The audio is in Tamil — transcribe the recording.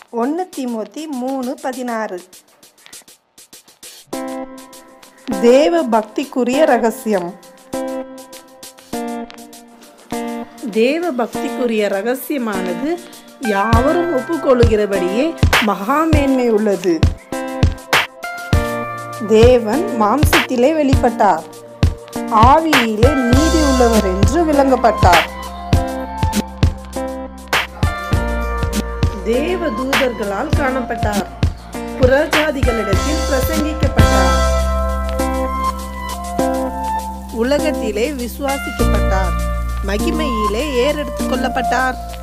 ஒன்று தீமோத்தி மூணு பதினாறு தேவ பக்திக்குரிய ரகசியம் தேவ பக்திக்குரிய ரகசியமானது யாவரும் ஒப்புக்கொள்கிறபடியே மகா மேன்மை உள்ளது தேவன் மாம்சத்திலே வெளிப்பட்டார் ஆவியிலே நீதி உள்ளவர் என்று விளங்கப்பட்டார் தேவ தூதர்களால் காணப்பட்டார் புறஜாதிகளிடத்தில் பிரசங்கிக்கப்பட்டார் உலகத்திலே விசுவாசிக்கப்பட்டார் மகிமையிலே ஏறெடுத்துக் கொள்ளப்பட்டார்